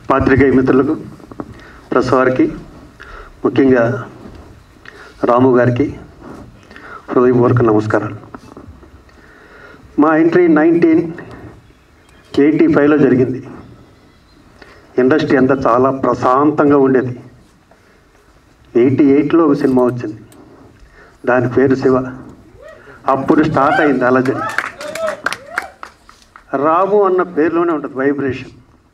పాత్రికేయ మిత్రులకు ప్రెస్ వారికి ముఖ్యంగా రాము గారికి హృదయపూర్వక నమస్కారాలు మా ఎంట్రీ నైన్టీన్ ఎయిటీ ఫైవ్లో జరిగింది ఇండస్ట్రీ అంతా చాలా ప్రశాంతంగా ఉండేది ఎయిటీ ఎయిట్లో ఒక సినిమా వచ్చింది దాని పేరు శివ అప్పుడు స్టార్ట్ అయింది అలజడి రాము అన్న పేరులోనే ఉంటుంది వైబ్రేషన్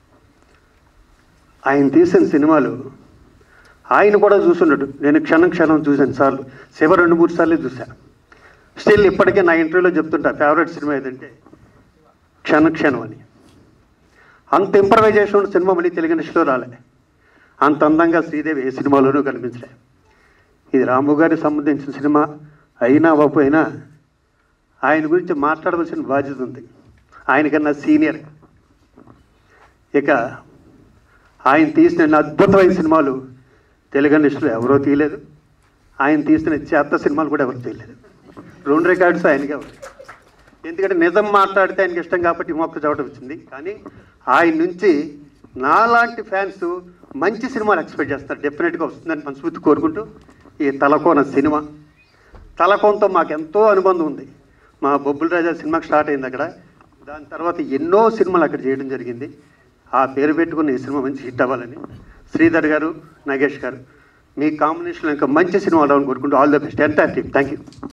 ఆయన తీసిన సినిమాలు ఆయన కూడా చూసున్నాడు నేను క్షణం క్షణం చూశాను సార్లు శివ రెండు మూడు సార్లు చూశాను స్టిల్ ఇప్పటికే నా ఇంటర్వ్యూలో చెప్తుంటా ఫేవరెట్ సినిమా ఏదంటే క్షణ క్షణం అని అంత ఇంప్రవైజేషన్ ఉన్న సినిమా మళ్ళీ తెలుగు ఇండస్ట్రీలో రాలే అంత అందంగా శ్రీదేవి ఏ సినిమాలోనూ కనిపించలే ఇది రాము గారికి సంబంధించిన సినిమా అయినా అవ్వకపోయినా ఆయన గురించి మాట్లాడవలసిన బాధ్యత ఉంది ఆయనకన్నా సీనియర్ ఇక ఆయన తీసిన అద్భుతమైన సినిమాలు తెలుగు ఇండస్ట్రీలో ఎవరో తీయలేదు ఆయన తీసిన చెత్త సినిమాలు కూడా ఎవరు తీయలేదు రెండు రికార్డ్స్ ఆయనకే ఉన్నాయి ఎందుకంటే నిజం మాట్లాడితే ఆయనకి ఇష్టం కాబట్టి మొక్క చవటం వచ్చింది కానీ ఆయన నుంచి నాలాంటి ఫ్యాన్స్ మంచి సినిమాలు ఎక్స్పెక్ట్ చేస్తారు డెఫినెట్గా వస్తుందని మనస్ఫూర్తి కోరుకుంటూ ఈ తలకోన సినిమా తలకోనతో మాకు ఎంతో అనుబంధం ఉంది మా బొబ్బుల రాజా సినిమాకి స్టార్ట్ అయింది అక్కడ దాని తర్వాత ఎన్నో సినిమాలు అక్కడ చేయడం జరిగింది ఆ పేరు పెట్టుకున్న ఈ సినిమా మంచి హిట్ అవ్వాలని శ్రీధర్ గారు నాగేష్ గారు మీ కాంబినేషన్ ఇంకా మంచి సినిమా రావాలని కోరుకుంటూ all the best entire team thank you